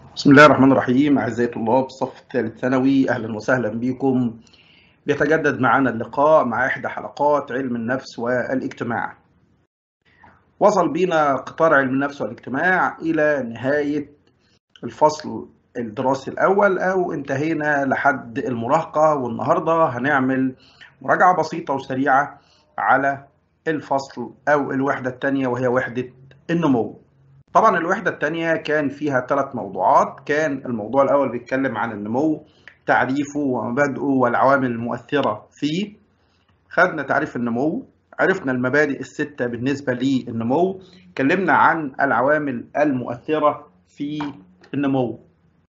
بسم الله الرحمن الرحيم أعزائي طلاب الصف الثالث ثانوي أهلا وسهلا بكم بيتجدد معنا اللقاء مع إحدى حلقات علم النفس والاجتماع وصل بنا قطار علم النفس والاجتماع إلى نهاية الفصل الدراسي الأول أو انتهينا لحد المراهقة والنهاردة هنعمل مراجعة بسيطة وسريعة على الفصل أو الوحدة الثانية وهي وحدة النمو طبعا الوحدة الثانية كان فيها ثلاث موضوعات كان الموضوع الأول بيتكلم عن النمو تعريفه ومبادئه والعوامل المؤثرة فيه خدنا تعريف النمو عرفنا المبادئ الستة بالنسبة للنمو اتكلمنا عن العوامل المؤثرة في النمو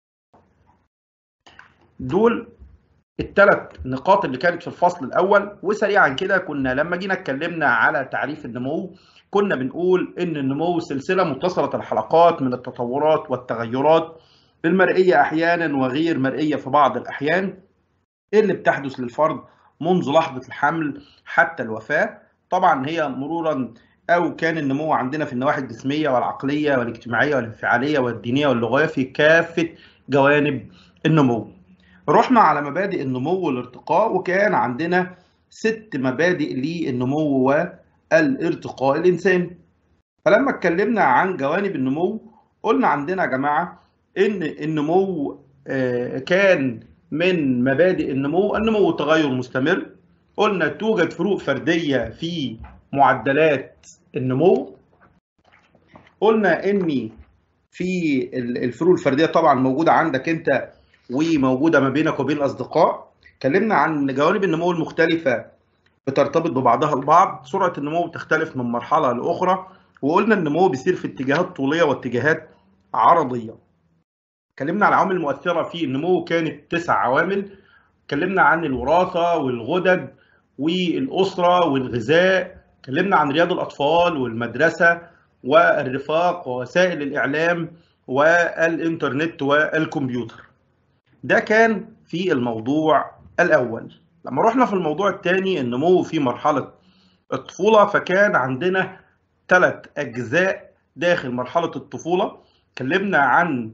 دول الثلاث نقاط اللي كانت في الفصل الأول وسريعا كده كنا لما جينا اتكلمنا على تعريف النمو كنا بنقول ان النمو سلسله متصله الحلقات من التطورات والتغيرات المرئيه احيانا وغير مرئيه في بعض الاحيان اللي بتحدث للفرد منذ لحظه الحمل حتى الوفاه طبعا هي مرورا او كان النمو عندنا في النواحي الجسميه والعقليه والاجتماعيه والانفعاليه والدينيه واللغويه في كافه جوانب النمو رحنا على مبادئ النمو والارتقاء وكان عندنا ست مبادئ للنمو الارتقاء الانساني فلما اتكلمنا عن جوانب النمو قلنا عندنا يا جماعه ان النمو كان من مبادئ النمو النمو تغير مستمر قلنا توجد فروق فرديه في معدلات النمو قلنا ان في الفروق الفرديه طبعا موجوده عندك انت وموجوده ما بينك وبين الاصدقاء اتكلمنا عن جوانب النمو المختلفه بترتبط ببعضها البعض سرعة النمو بتختلف من مرحلة لأخرى وقلنا النمو بيصير في اتجاهات طولية واتجاهات عرضية اتكلمنا عن العوامل المؤثرة في النمو كانت تسع عوامل اتكلمنا عن الوراثة والغدد والأسرة والغذاء اتكلمنا عن رياض الأطفال والمدرسة والرفاق ووسائل الإعلام والإنترنت والكمبيوتر ده كان في الموضوع الأول لما رحنا في الموضوع الثاني النمو في مرحلة الطفولة فكان عندنا ثلاث أجزاء داخل مرحلة الطفولة اتكلمنا عن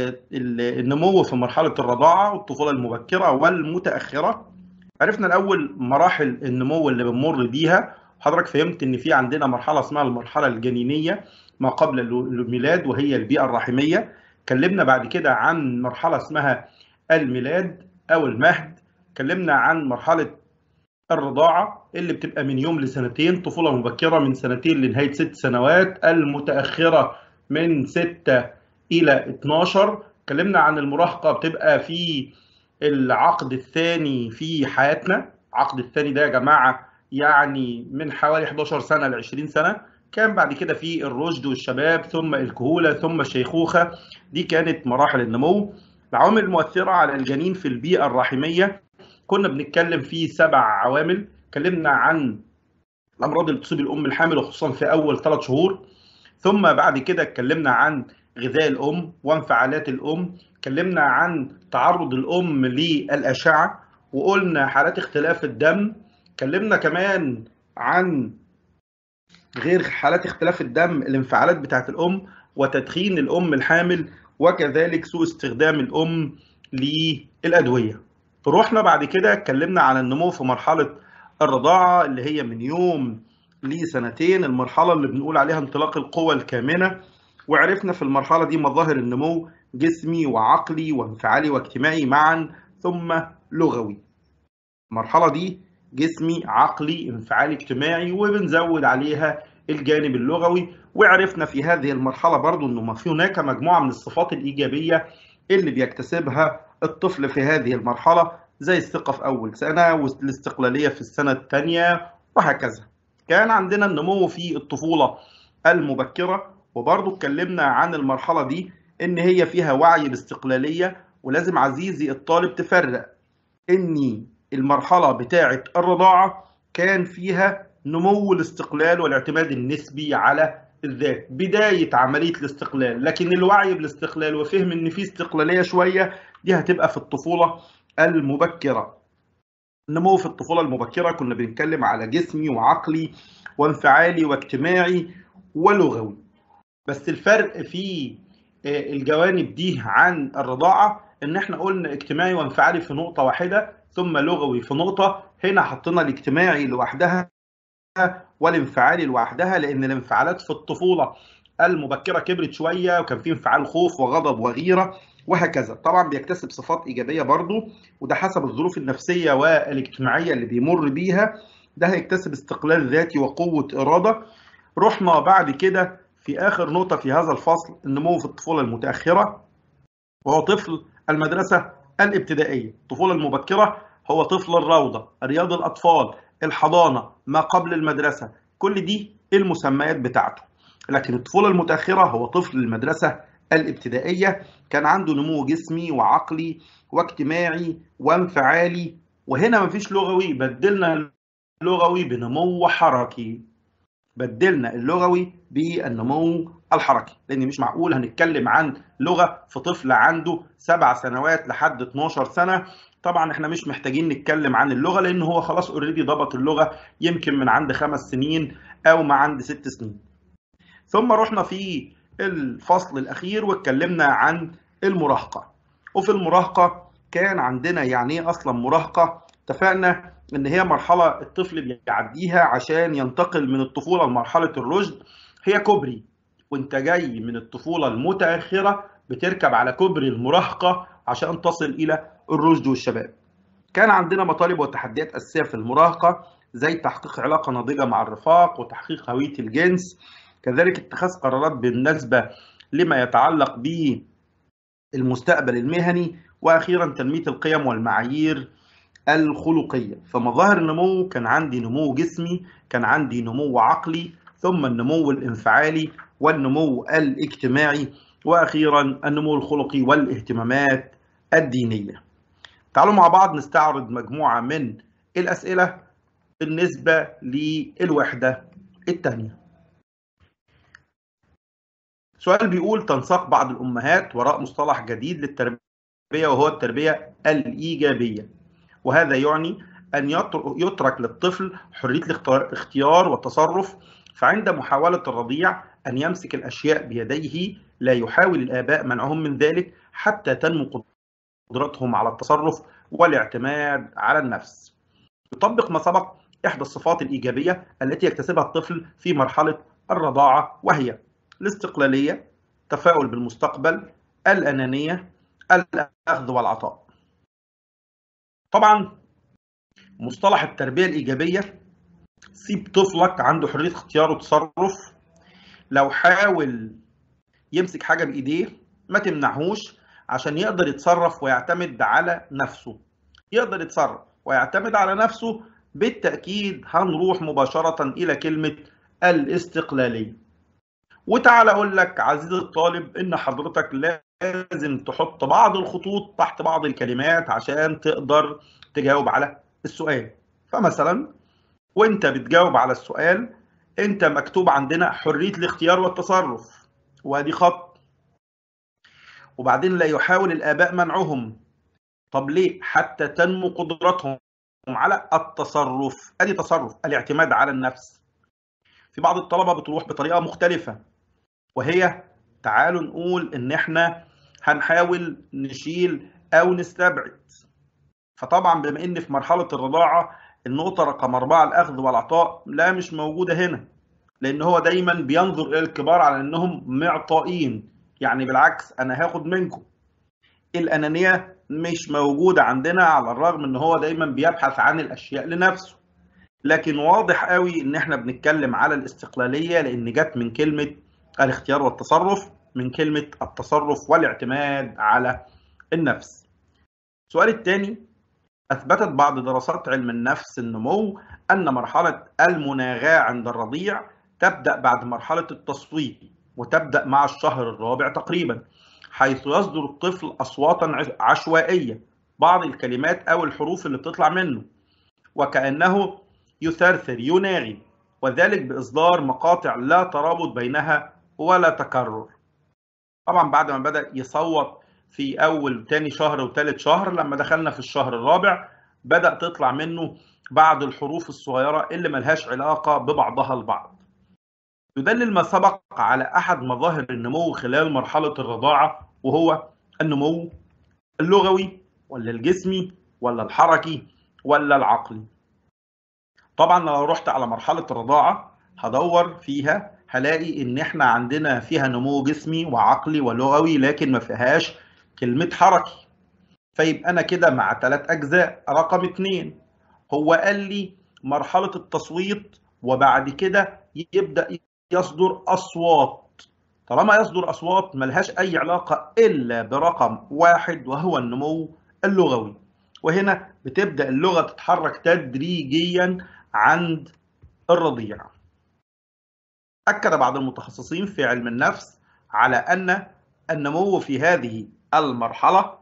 النمو في مرحلة الرضاعة والطفولة المبكرة والمتأخرة عرفنا الأول مراحل النمو اللي بنمر بيها حضرتك فهمت إن في عندنا مرحلة اسمها المرحلة الجنينية ما قبل الميلاد وهي البيئة الرحمية اتكلمنا بعد كده عن مرحلة اسمها الميلاد أو المهد اتكلمنا عن مرحلة الرضاعة اللي بتبقى من يوم لسنتين طفولة مبكرة من سنتين لنهاية ست سنوات المتأخرة من ستة إلى 12 اتكلمنا عن المراهقة بتبقى في العقد الثاني في حياتنا العقد الثاني ده يا جماعة يعني من حوالي 11 سنة ل 20 سنة كان بعد كده في الرشد والشباب ثم الكهولة ثم الشيخوخة دي كانت مراحل النمو العوامل المؤثرة على الجنين في البيئة الرحمية كنا بنتكلم في سبع عوامل اتكلمنا عن الامراض اللي تصيب الام الحامل وخصوصا في اول ثلاث شهور ثم بعد كده اتكلمنا عن غذاء الام وانفعالات الام اتكلمنا عن تعرض الام للاشعه وقلنا حالات اختلاف الدم اتكلمنا كمان عن غير حالات اختلاف الدم الانفعالات بتاعت الام وتدخين الام الحامل وكذلك سوء استخدام الام للادويه رحنا بعد كده اتكلمنا على النمو في مرحلة الرضاعة اللي هي من يوم لسنتين المرحلة اللي بنقول عليها انطلاق القوى الكامنة وعرفنا في المرحلة دي مظاهر النمو جسمي وعقلي وانفعالي واجتماعي معا ثم لغوي المرحلة دي جسمي عقلي انفعالي اجتماعي وبنزود عليها الجانب اللغوي وعرفنا في هذه المرحلة برضو انه في هناك مجموعة من الصفات الإيجابية اللي بيكتسبها الطفل في هذه المرحلة زي الثقة في أول سنة والاستقلالية في السنة الثانية وهكذا كان عندنا النمو في الطفولة المبكرة وبرضو اتكلمنا عن المرحلة دي إن هي فيها وعي باستقلالية ولازم عزيزي الطالب تفرق إن المرحلة بتاعة الرضاعة كان فيها نمو الاستقلال والاعتماد النسبي على الذات بداية عملية الاستقلال لكن الوعي بالاستقلال وفهم ان في استقلالية شوية دي هتبقى في الطفولة المبكرة النمو في الطفولة المبكرة كنا بنتكلم على جسمي وعقلي وانفعالي واجتماعي ولغوي بس الفرق في الجوانب دي عن الرضاعه ان احنا قلنا اجتماعي وانفعالي في نقطه واحده ثم لغوي في نقطه هنا حطينا الاجتماعي لوحدها والانفعالي لوحدها لان الانفعالات في الطفوله المبكره كبرت شويه وكان في انفعال خوف وغضب وغيره وهكذا طبعا بيكتسب صفات ايجابيه برضو وده حسب الظروف النفسيه والاجتماعيه اللي بيمر بيها ده هيكتسب استقلال ذاتي وقوه اراده رحنا بعد كده في اخر نقطه في هذا الفصل النمو في الطفوله المتاخره وهو طفل المدرسه الابتدائيه الطفوله المبكره هو طفل الروضه رياض الاطفال الحضانه ما قبل المدرسه كل دي المسميات بتاعته لكن الطفوله المتاخره هو طفل المدرسه الابتدائيه كان عنده نمو جسمي وعقلي واجتماعي وانفعالي وهنا مفيش لغوي بدلنا اللغوي بنمو حركي بدلنا اللغوي بالنمو الحركي لان مش معقول هنتكلم عن لغه في طفل عنده سبع سنوات لحد 12 سنه طبعا احنا مش محتاجين نتكلم عن اللغه لان هو خلاص اوريدي ضبط اللغه يمكن من عند خمس سنين او ما عند ست سنين ثم رحنا في الفصل الاخير واتكلمنا عن المراهقه وفي المراهقه كان عندنا يعني ايه اصلا مراهقه اتفقنا ان هي مرحله الطفل بيعديها عشان ينتقل من الطفوله لمرحله الرشد هي كوبري وانت جاي من الطفوله المتاخره بتركب على كوبري المراهقه عشان تصل الى الرشد والشباب كان عندنا مطالب وتحديات اساسيه في المراهقه زي تحقيق علاقه ناضجه مع الرفاق وتحقيق هويه الجنس كذلك اتخاذ قرارات بالنسبه لما يتعلق بالمستقبل المهني واخيرا تنميه القيم والمعايير الخلقيه فمظاهر النمو كان عندي نمو جسمي كان عندي نمو عقلي ثم النمو الانفعالي والنمو الاجتماعي واخيرا النمو الخلقي والاهتمامات الدينيه تعالوا مع بعض نستعرض مجموعه من الاسئله بالنسبه للوحده الثانيه سؤال بيقول تنساق بعض الامهات وراء مصطلح جديد للتربيه وهو التربيه الايجابيه وهذا يعني أن يترك للطفل حرية الاختيار والتصرف فعند محاولة الرضيع أن يمسك الأشياء بيديه لا يحاول الآباء منعهم من ذلك حتى تنمو قدرتهم على التصرف والاعتماد على النفس يطبق ما سبق إحدى الصفات الإيجابية التي يكتسبها الطفل في مرحلة الرضاعة وهي الاستقلالية تفاؤل بالمستقبل الأنانية الأخذ والعطاء طبعا مصطلح التربيه الايجابيه سيب طفلك عنده حريه اختيار وتصرف لو حاول يمسك حاجه بايديه ما تمنعهوش عشان يقدر يتصرف ويعتمد على نفسه يقدر يتصرف ويعتمد على نفسه بالتاكيد هنروح مباشره الى كلمه الاستقلاليه وتعالى اقول لك عزيزي الطالب ان حضرتك لازم تحط بعض الخطوط تحت بعض الكلمات عشان تقدر تجاوب على السؤال فمثلا وانت بتجاوب على السؤال انت مكتوب عندنا حريه الاختيار والتصرف وادي خط وبعدين لا يحاول الاباء منعهم طب ليه حتى تنمو قدرتهم على التصرف ادي تصرف الاعتماد على النفس في بعض الطلبه بتروح بطريقه مختلفه وهي تعالوا نقول ان احنا هنحاول نشيل او نستبعد فطبعا بما ان في مرحله الرضاعه النقطه رقم أربعة الاخذ والعطاء لا مش موجوده هنا لان هو دايما بينظر الى الكبار على انهم معطائين يعني بالعكس انا هاخد منكم الانانيه مش موجوده عندنا على الرغم ان هو دايما بيبحث عن الاشياء لنفسه لكن واضح قوي ان احنا بنتكلم على الاستقلاليه لان جت من كلمه الاختيار والتصرف من كلمه التصرف والاعتماد على النفس السؤال الثاني اثبتت بعض دراسات علم النفس النمو ان مرحله المناغاه عند الرضيع تبدا بعد مرحله التصويت وتبدا مع الشهر الرابع تقريبا حيث يصدر الطفل اصواتا عشوائيه بعض الكلمات او الحروف اللي بتطلع منه وكانه يثرثر يناغي وذلك باصدار مقاطع لا ترابط بينها ولا تكرر طبعا بعد ما بدا يصوت في اول تاني شهر وثالث شهر لما دخلنا في الشهر الرابع بدا تطلع منه بعض الحروف الصغيره اللي ملهاش علاقه ببعضها البعض يدلل ما سبق على أحد مظاهر النمو خلال مرحلة الرضاعة وهو النمو اللغوي ولا الجسمي ولا الحركي ولا العقلي طبعا لو رحت على مرحلة الرضاعة هدور فيها هلاقي ان احنا عندنا فيها نمو جسمي وعقلي ولغوي لكن ما فيهاش كلمة حركي فيبقى انا كده مع ثلاث اجزاء رقم اتنين هو قال لي مرحلة التصويت وبعد كده يبدأ يصدر أصوات طالما يصدر أصوات ملهاش أي علاقة إلا برقم واحد وهو النمو اللغوي وهنا بتبدأ اللغة تتحرك تدريجيا عند الرضيع أكد بعض المتخصصين في علم النفس على أن النمو في هذه المرحلة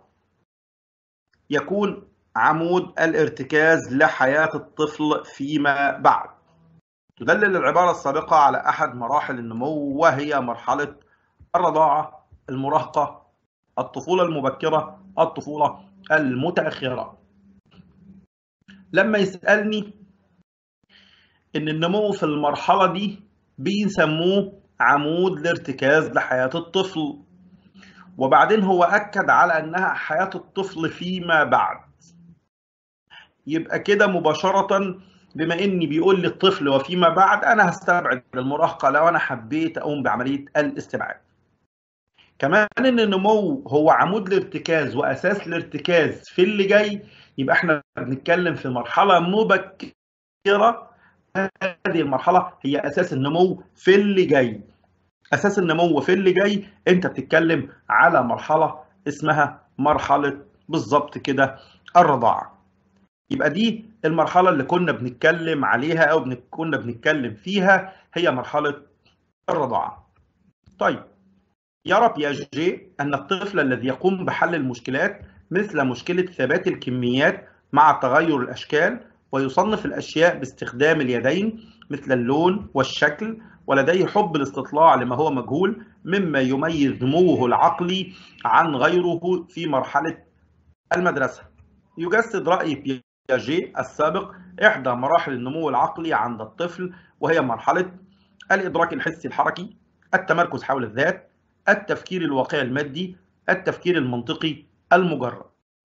يكون عمود الارتكاز لحياة الطفل فيما بعد تدلل العبارة السابقة على أحد مراحل النمو وهي مرحلة الرضاعة المراهقة الطفولة المبكرة الطفولة المتأخرة لما يسألني إن النمو في المرحلة دي بيسموه عمود الارتكاز لحياة الطفل وبعدين هو أكد على أنها حياة الطفل فيما بعد يبقى كده مباشرة بما اني بيقول لي الطفل وفيما بعد انا هستبعد المراهقه لو انا حبيت اقوم بعمليه الاستبعاد. كمان ان النمو هو عمود الارتكاز واساس الارتكاز في اللي جاي يبقى احنا بنتكلم في مرحله مبكره هذه المرحله هي اساس النمو في اللي جاي. اساس النمو في اللي جاي انت بتتكلم على مرحله اسمها مرحله بالظبط كده الرضاعه. يبقى دي المرحله اللي كنا بنتكلم عليها او بن... كنا بنتكلم فيها هي مرحله الرضاعه. طيب يرى بياجي ان الطفل الذي يقوم بحل المشكلات مثل مشكله ثبات الكميات مع تغير الاشكال ويصنف الاشياء باستخدام اليدين مثل اللون والشكل ولديه حب الاستطلاع لما هو مجهول مما يميز نموه العقلي عن غيره في مرحله المدرسه. يجسد راي بياجي السابق إحدى مراحل النمو العقلي عند الطفل وهي مرحلة الإدراك الحسي الحركي التمركز حول الذات التفكير الواقعي المادي التفكير المنطقي المجرد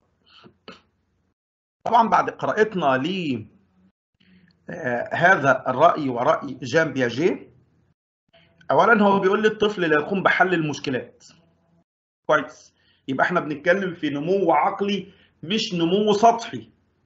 طبعا بعد قراءتنا ل هذا الرأي ورأي جان بياجي أولا هو بيقول لي الطفل لا يقوم بحل المشكلات كويس يبقى احنا بنتكلم في نمو عقلي مش نمو سطحي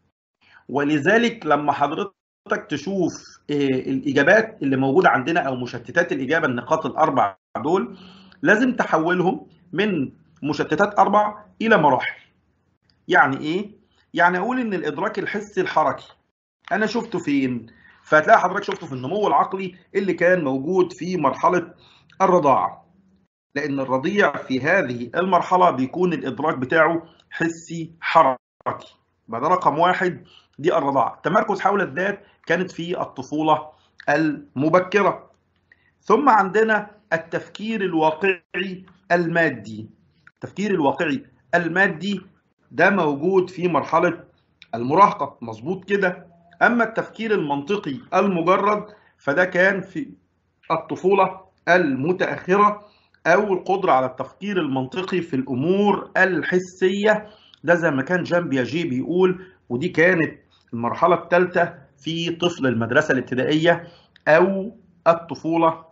ولذلك لما حضرتك تشوف الاجابات اللي موجوده عندنا او مشتتات الاجابه النقاط الاربع دول لازم تحولهم من مشتتات اربع الى مراحل يعني ايه يعني اقول ان الادراك الحسي الحركي انا شفته فين فهتلاقي حضرتك شفته في النمو العقلي اللي كان موجود في مرحله الرضاعه لان الرضيع في هذه المرحله بيكون الادراك بتاعه حسي حركي ده رقم واحد دي الرضاعة التمركز حول الذات كانت في الطفولة المبكرة ثم عندنا التفكير الواقعي المادي التفكير الواقعي المادي ده موجود في مرحلة المراهقة مظبوط كده أما التفكير المنطقي المجرد فده كان في الطفولة المتأخرة أو القدرة على التفكير المنطقي في الأمور الحسية ده زي ما كان جان بياجي بيقول ودي كانت المرحلة الثالثة في طفل المدرسة الابتدائية أو الطفولة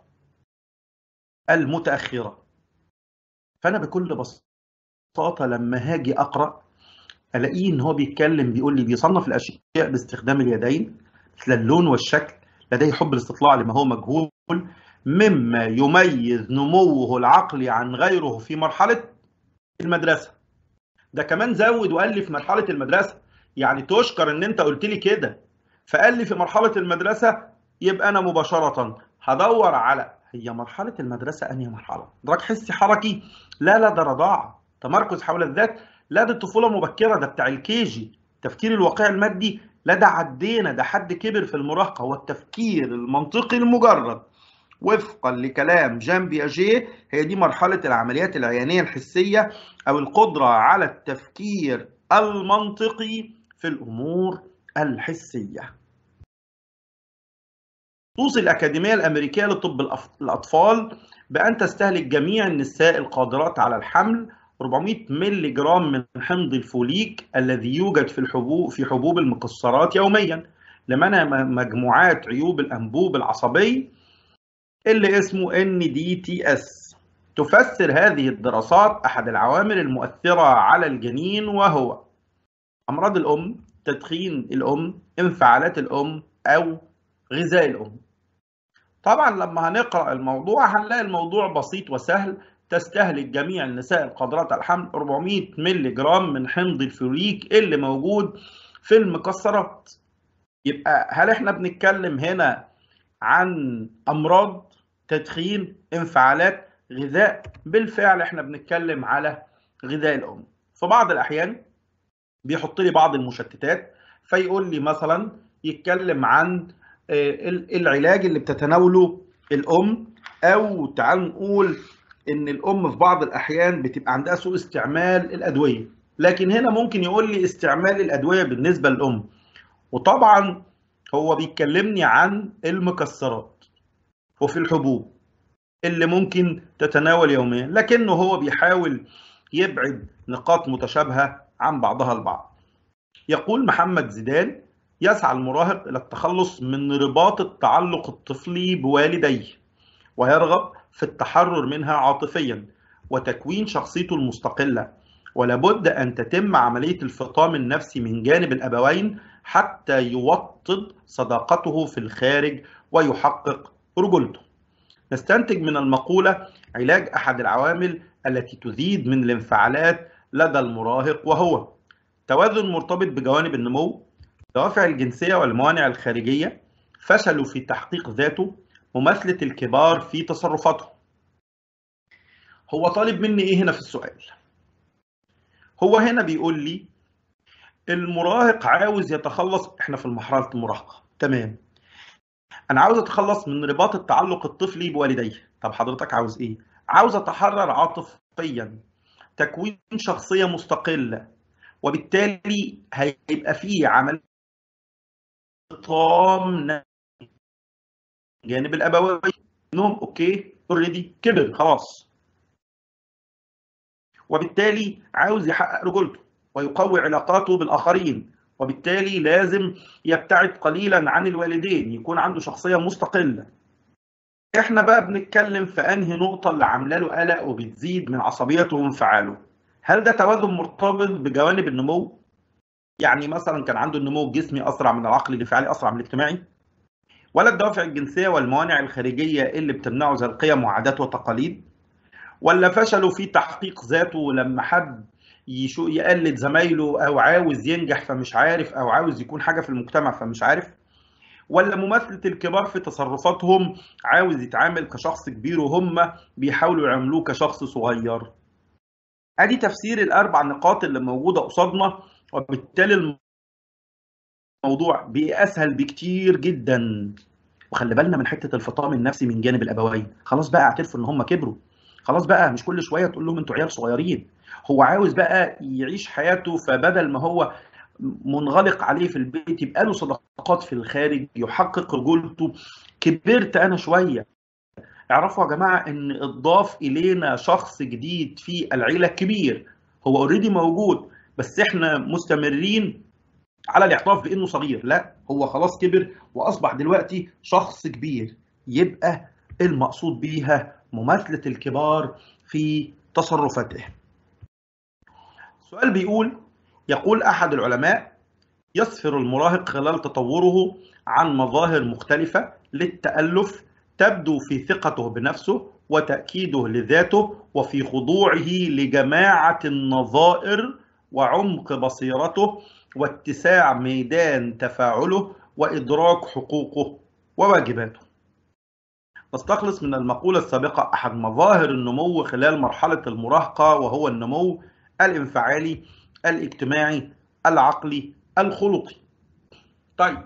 المتأخرة فأنا بكل بساطة لما هاجي أقرأ ألاقيه إن هو بيتكلم بيقول لي بيصنف الأشياء باستخدام اليدين مثل اللون والشكل لديه حب الاستطلاع لما هو مجهول مما يميز نموه العقلي عن غيره في مرحلة المدرسة ده كمان زود وقال لي في مرحلة المدرسة يعني تشكر ان انت قلت لي كده فقال لي في مرحله المدرسه يبقى انا مباشره هدور على هي مرحله المدرسه انهي مرحله ادراك حسي حركي لا لا ده رضاعه تمركز حول الذات لا ده طفوله مبكره ده بتاع الكيجي تفكير الواقع المادي لا ده عدينا ده حد كبر في المراهقه هو التفكير المنطقي المجرد وفقا لكلام جان بياجيه هي دي مرحله العمليات العيانيه الحسيه او القدره على التفكير المنطقي في الامور الحسيه توصي الأكاديمية الأمريكية لطب الأطفال بأن تستهلك جميع النساء القادرات على الحمل 400 ملي جرام من حمض الفوليك الذي يوجد في الحبوب في حبوب المكسرات يوميا لمنع مجموعات عيوب الأنبوب العصبي اللي اسمه NDTS تفسر هذه الدراسات أحد العوامل المؤثرة على الجنين وهو أمراض الأم تدخين الأم انفعالات الأم أو غذاء الأم طبعا لما هنقرأ الموضوع هنلاقي الموضوع بسيط وسهل تستهلك جميع النساء القادرات على الحمل 400 ملي جرام من حمض الفوليك اللي موجود في المكسرات يبقى هل احنا بنتكلم هنا عن امراض تدخين انفعالات غذاء بالفعل احنا بنتكلم على غذاء الام في بعض الاحيان بيحط لي بعض المشتتات فيقول لي مثلا يتكلم عن العلاج اللي بتتناوله الام او تعال نقول ان الام في بعض الاحيان بتبقى عندها سوء استعمال الادويه لكن هنا ممكن يقول لي استعمال الادويه بالنسبه للام وطبعا هو بيكلمني عن المكسرات وفي الحبوب اللي ممكن تتناول يوميا لكنه هو بيحاول يبعد نقاط متشابهه عن بعضها البعض يقول محمد زيدان يسعى المراهق الى التخلص من رباط التعلق الطفلي بوالديه ويرغب في التحرر منها عاطفيا وتكوين شخصيته المستقله ولابد ان تتم عمليه الفطام النفسي من جانب الابوين حتى يوطد صداقته في الخارج ويحقق رجولته نستنتج من المقوله علاج احد العوامل التي تزيد من الانفعالات لدى المراهق وهو توازن مرتبط بجوانب النمو دوافع الجنسيه والموانع الخارجيه فشلوا في تحقيق ذاته مماثله الكبار في تصرفاتهم هو طالب مني ايه هنا في السؤال هو هنا بيقول لي المراهق عاوز يتخلص احنا في مرحله المراهقه تمام انا عاوز اتخلص من رباط التعلق الطفلي بوالديه طب حضرتك عاوز ايه عاوز اتحرر عاطفيا تكوين شخصيه مستقله وبالتالي هيبقى فيه عمل طام جانب الابوين انهم اوكي اوريدي كبر خلاص وبالتالي عاوز يحقق رجولته ويقوي علاقاته بالاخرين وبالتالي لازم يبتعد قليلا عن الوالدين يكون عنده شخصيه مستقله احنا بقى بنتكلم في انهي نقطه اللي عامله له قلق وبتزيد من عصبيته وانفعاله هل ده توازن مرتبط بجوانب النمو يعني مثلا كان عنده النمو الجسمي اسرع من العقل الانفعالي اسرع من الاجتماعي ولا الدوافع الجنسيه والموانع الخارجيه اللي بتمنعه زي القيم وعادات وتقاليد ولا فشلوا في تحقيق ذاته لما حد يشو يقلد زمايله او عاوز ينجح فمش عارف او عاوز يكون حاجه في المجتمع فمش عارف ولا مماثله الكبار في تصرفاتهم عاوز يتعامل كشخص كبير وهم بيحاولوا يعملوه كشخص صغير ادي تفسير الاربع نقاط اللي موجوده قصادنا وبالتالي الموضوع بقى اسهل بكتير جدا وخلي بالنا من حته الفطام النفسي من جانب الابوين خلاص بقى اعترفوا ان هم كبروا خلاص بقى مش كل شويه تقول لهم انتوا عيال صغيرين هو عاوز بقى يعيش حياته فبدل ما هو منغلق عليه في البيت يبقى له صداقات في الخارج يحقق رجولته كبرت انا شويه اعرفوا يا جماعه ان اضاف الينا شخص جديد في العيله الكبير هو اوريدي موجود بس احنا مستمرين على الاعتراف بانه صغير لا هو خلاص كبر واصبح دلوقتي شخص كبير يبقى المقصود بيها مماثله الكبار في تصرفاته السؤال بيقول يقول احد العلماء يسفر المراهق خلال تطوره عن مظاهر مختلفه للتالف تبدو في ثقته بنفسه وتاكيده لذاته وفي خضوعه لجماعه النظائر وعمق بصيرته واتساع ميدان تفاعله وادراك حقوقه وواجباته نستخلص من المقولة السابقة أحد مظاهر النمو خلال مرحلة المراهقة وهو النمو الانفعالي الاجتماعي العقلي الخلقي طيب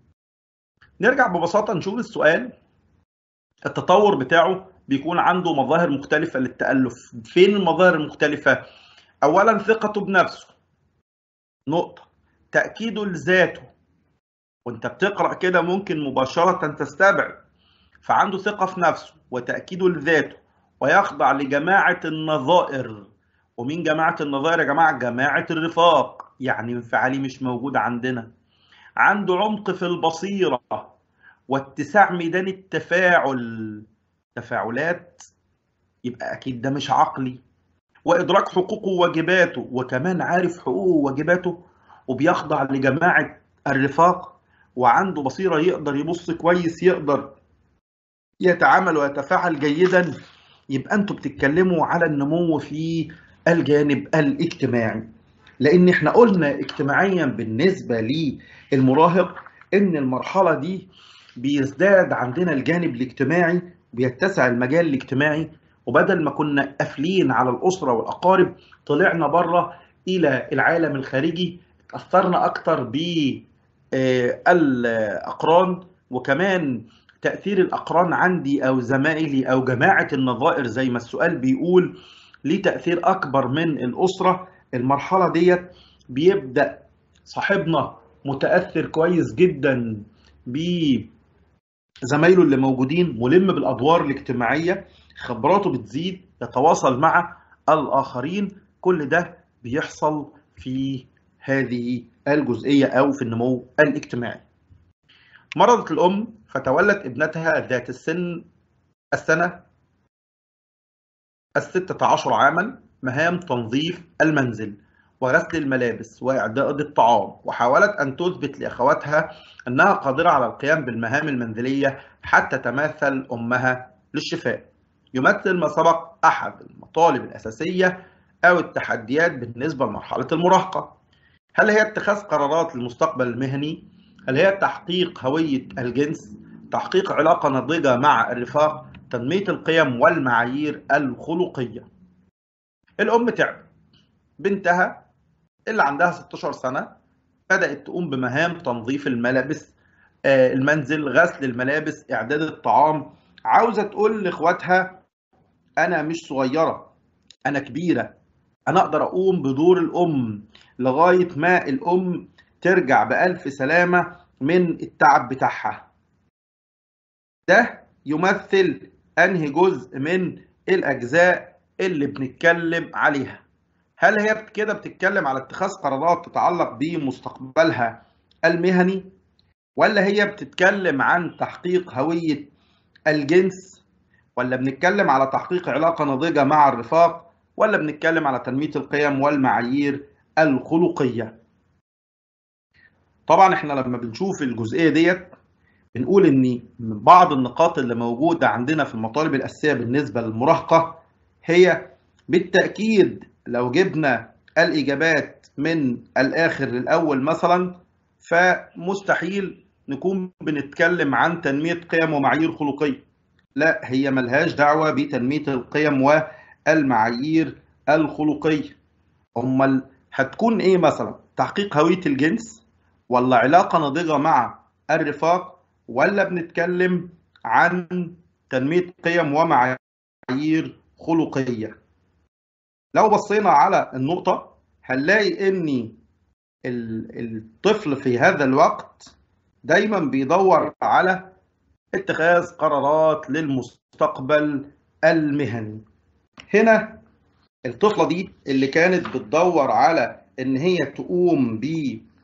نرجع ببساطة نشوف السؤال التطور بتاعه بيكون عنده مظاهر مختلفة للتألف فين المظاهر المختلفة أولا ثقته بنفسه نقطة تأكيده لذاته وانت بتقرأ كده ممكن مباشرة تستبعد فعنده ثقة في نفسه وتأكيده لذاته ويخضع لجماعة النظائر ومين جماعة النظائر يا جماعة جماعة الرفاق يعني انفعالي مش موجود عندنا عنده عمق في البصيرة واتساع ميدان التفاعل تفاعلات يبقى أكيد ده مش عقلي وإدراك حقوقه وواجباته وكمان عارف حقوقه وواجباته وبيخضع لجماعة الرفاق وعنده بصيرة يقدر يبص كويس يقدر يتعامل ويتفاعل جيدا يبقى انتوا بتتكلموا على النمو في الجانب الاجتماعي لان احنا قلنا اجتماعيا بالنسبه للمراهق ان المرحله دي بيزداد عندنا الجانب الاجتماعي بيتسع المجال الاجتماعي وبدل ما كنا قافلين على الاسره والاقارب طلعنا بره الى العالم الخارجي اتاثرنا اكتر بالاقران وكمان تاثير الاقران عندي او زمايلي او جماعه النظائر زي ما السؤال بيقول ليه تاثير اكبر من الاسره المرحله ديت بيبدا صاحبنا متاثر كويس جدا بزمايله اللي موجودين ملم بالادوار الاجتماعيه خبراته بتزيد يتواصل مع الاخرين كل ده بيحصل في هذه الجزئيه او في النمو الاجتماعي مرضت الام فتولت ابنتها ذات السن السنه الستة عشر عاما مهام تنظيف المنزل وغسل الملابس وإعداد الطعام وحاولت أن تثبت لأخواتها أنها قادرة على القيام بالمهام المنزلية حتى تماثل أمها للشفاء يمثل ما سبق أحد المطالب الأساسية أو التحديات بالنسبة لمرحلة المراهقة هل هي اتخاذ قرارات للمستقبل المهني؟ هل هي تحقيق هوية الجنس؟ تحقيق علاقة ناضجة مع الرفاق؟ تنمية القيم والمعايير الخلقية الأم تعب بنتها اللي عندها 16 سنة بدأت تقوم بمهام تنظيف الملابس المنزل غسل الملابس إعداد الطعام عاوزة تقول لإخواتها أنا مش صغيرة أنا كبيرة أنا أقدر أقوم بدور الأم لغاية ما الأم ترجع بألف سلامة من التعب بتاعها ده يمثل انهي جزء من الاجزاء اللي بنتكلم عليها هل هي كده بتتكلم على اتخاذ قرارات تتعلق بمستقبلها المهني ولا هي بتتكلم عن تحقيق هوية الجنس ولا بنتكلم على تحقيق علاقة ناضجة مع الرفاق ولا بنتكلم على تنمية القيم والمعايير الخلقية طبعا احنا لما بنشوف الجزئية ديت بنقول ان بعض النقاط اللي موجوده عندنا في المطالب الاساسيه بالنسبه للمراهقه هي بالتاكيد لو جبنا الاجابات من الاخر للاول مثلا فمستحيل نكون بنتكلم عن تنميه قيم ومعايير خلقيه لا هي ملهاش دعوه بتنميه القيم والمعايير الخلقيه امال هتكون ايه مثلا تحقيق هويه الجنس ولا علاقه ناضجه مع الرفاق ولا بنتكلم عن تنمية قيم ومعايير خلقية لو بصينا على النقطة هنلاقي ان الطفل في هذا الوقت دايما بيدور على اتخاذ قرارات للمستقبل المهني هنا الطفلة دي اللي كانت بتدور على ان هي تقوم ب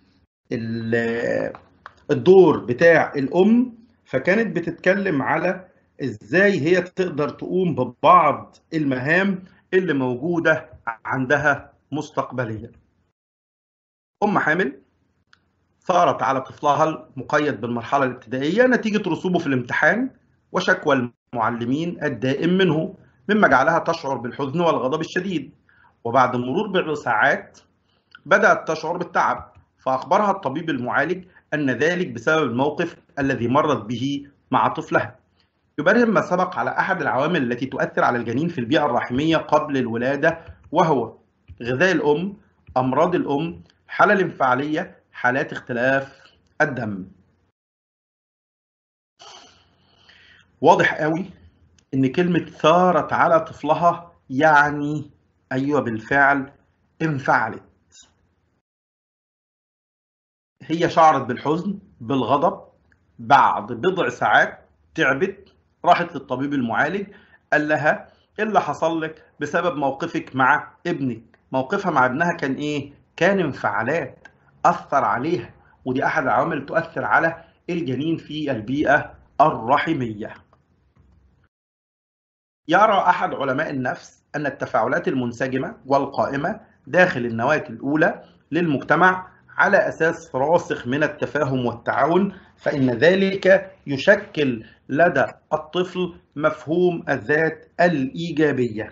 الدور بتاع الام فكانت بتتكلم على ازاي هي تقدر تقوم ببعض المهام اللي موجوده عندها مستقبليا ام حامل ثارت على طفلها المقيد بالمرحله الابتدائيه نتيجه رسوبه في الامتحان وشكوى المعلمين الدائم منه مما جعلها تشعر بالحزن والغضب الشديد وبعد مرور بضع ساعات بدات تشعر بالتعب فاخبرها الطبيب المعالج أن ذلك بسبب الموقف الذي مرت به مع طفلها يبرهن ما سبق على أحد العوامل التي تؤثر على الجنين في البيئة الرحمية قبل الولادة وهو غذاء الأم أمراض الأم حالة الانفعالية حالات اختلاف الدم واضح قوي ان كلمة ثارت على طفلها يعني ايوه بالفعل انفعلت هي شعرت بالحزن بالغضب بعد بضع ساعات تعبت راحت للطبيب المعالج قال لها ايه اللي حصل لك بسبب موقفك مع ابنك موقفها مع ابنها كان ايه كان انفعالات اثر عليها ودي احد العوامل اللي تؤثر على الجنين في البيئه الرحميه يرى احد علماء النفس ان التفاعلات المنسجمه والقائمه داخل النواه الاولى للمجتمع على اساس راسخ من التفاهم والتعاون فان ذلك يشكل لدى الطفل مفهوم الذات الايجابيه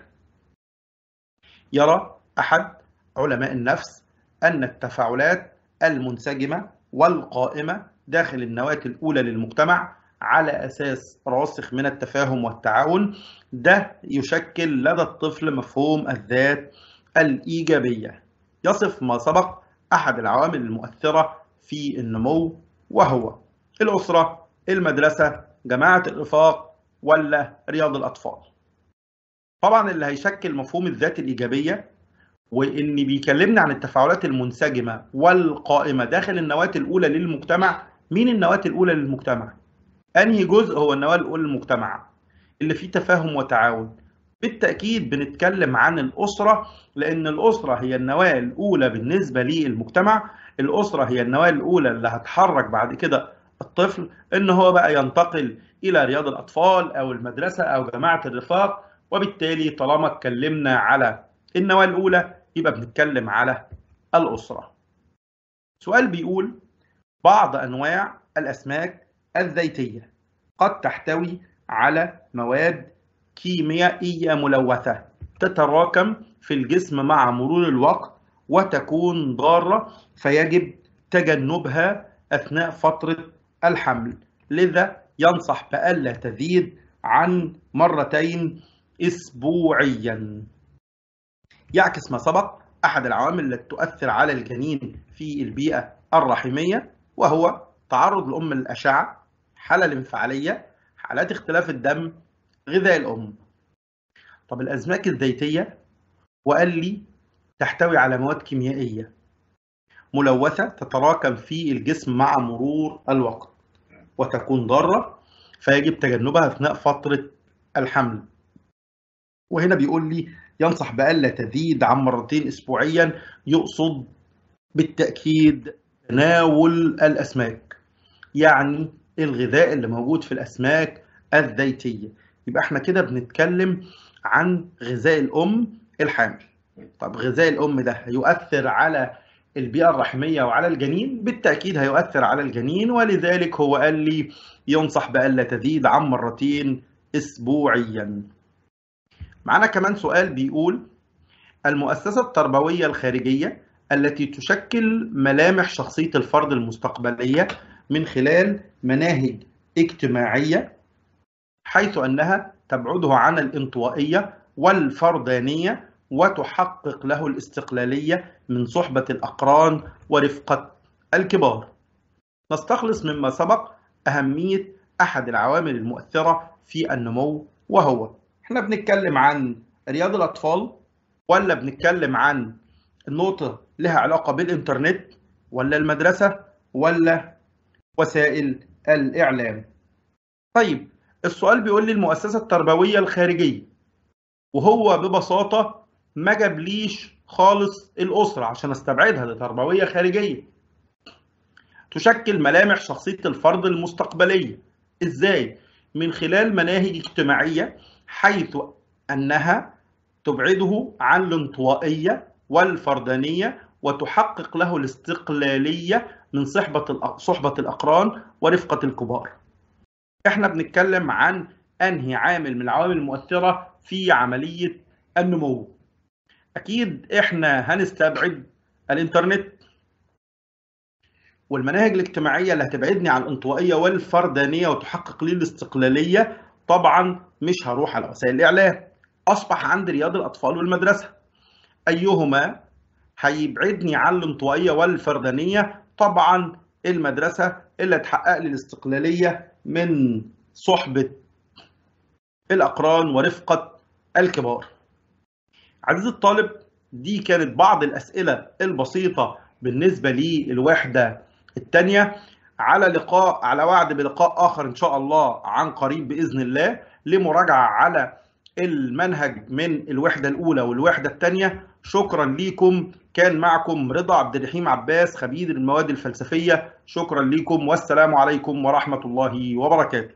يرى احد علماء النفس ان التفاعلات المنسجمه والقائمه داخل النواه الاولى للمجتمع على اساس راسخ من التفاهم والتعاون ده يشكل لدى الطفل مفهوم الذات الايجابيه يصف ما سبق احد العوامل المؤثره في النمو وهو الاسره المدرسه جماعه الرفاق ولا رياض الاطفال طبعا اللي هيشكل مفهوم الذات الايجابيه وان بيكلمنا عن التفاعلات المنسجمه والقائمه داخل النواه الاولى للمجتمع مين النواه الاولى للمجتمع انهي جزء هو النواه الاولى للمجتمع اللي فيه تفاهم وتعاون بالتاكيد بنتكلم عن الاسره لان الاسره هي النواه الاولى بالنسبه للمجتمع الاسره هي النواه الاولى اللي هتحرك بعد كده الطفل ان هو بقى ينتقل الى رياض الاطفال او المدرسه او جماعه الرفاق وبالتالي طالما اتكلمنا على النواه الاولى يبقى بنتكلم على الاسره سؤال بيقول بعض انواع الاسماك الزيتيه قد تحتوي على مواد كيميائيه ملوثه تتراكم في الجسم مع مرور الوقت وتكون ضاره فيجب تجنبها اثناء فتره الحمل لذا ينصح بألا تزيد عن مرتين اسبوعيا يعكس ما سبق احد العوامل التي تؤثر على الجنين في البيئه الرحميه وهو تعرض الام للاشعه حاله الانفعاليه حالات اختلاف الدم غذاء الام طب الاسماك الزيتيه وقال لي تحتوي على مواد كيميائيه ملوثه تتراكم في الجسم مع مرور الوقت وتكون ضاره فيجب تجنبها اثناء فتره الحمل وهنا بيقول لي ينصح بألا تزيد عن مرتين أسبوعيا يقصد بالتأكيد تناول الأسماك يعني الغذاء اللي موجود في الأسماك الزيتية يبقى احنا كده بنتكلم عن غذاء الأم الحامل طب غذاء الأم ده هيؤثر على البيئة الرحمية وعلى الجنين بالتأكيد هيؤثر على الجنين ولذلك هو قال لي ينصح بألا تزيد عن مرتين أسبوعيا معنا كمان سؤال بيقول المؤسسة التربوية الخارجية التي تشكل ملامح شخصية الفرد المستقبلية من خلال مناهج اجتماعية حيث أنها تبعده عن الانطوائية والفردانية وتحقق له الاستقلالية من صحبة الأقران ورفقة الكبار نستخلص مما سبق أهمية أحد العوامل المؤثرة في النمو وهو احنا بنتكلم عن رياض الأطفال ولا بنتكلم عن النقطة لها علاقة بالإنترنت ولا المدرسة ولا وسائل الإعلام طيب السؤال بيقول لي المؤسسة التربوية الخارجية وهو ببساطة ما جابليش خالص الأسرة عشان استبعدها دي تربوية خارجية تشكل ملامح شخصية الفرد المستقبلية إزاي؟ من خلال مناهج اجتماعية حيث أنها تبعده عن الانطوائية والفردانية وتحقق له الاستقلالية من صحبة صحبة الأقران ورفقة الكبار. احنا بنتكلم عن أنهي عامل من العوامل المؤثرة في عملية النمو. أكيد احنا هنستبعد الإنترنت والمناهج الاجتماعية اللي هتبعدني عن الانطوائية والفردانية وتحقق لي الاستقلالية طبعا مش هروح على وسائل الإعلام. أصبح عندي رياض الأطفال والمدرسة. أيهما هيبعدني عن الانطوائيه والفردانيه طبعا المدرسه اللي تحقق لي الاستقلاليه من صحبه الاقران ورفقه الكبار. عزيزي الطالب دي كانت بعض الاسئله البسيطه بالنسبه للوحده الثانيه على لقاء على وعد بلقاء اخر ان شاء الله عن قريب باذن الله لمراجعه على المنهج من الوحده الاولى والوحده الثانيه شكرا ليكم كان معكم رضا عبد الرحيم عباس خبير المواد الفلسفيه شكرا ليكم والسلام عليكم ورحمه الله وبركاته